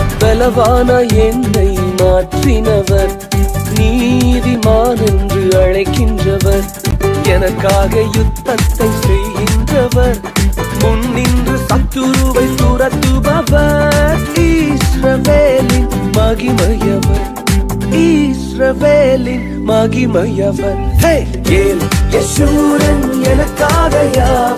பலவான என்னை மாற்றினவர் நீதிமான் என்று அழைக்கின்றவர் எனக்காக யுத்தத்தை செய்கின்றவர் முன்னின்று சத்துருவை துரத்துபவர் ஈஸ்ரவேலின் மகிமையவர் ஈஸ்ரவேலின் மகிமையவர் ஹே ஏல் யசூரன் எனக்காக யாவர்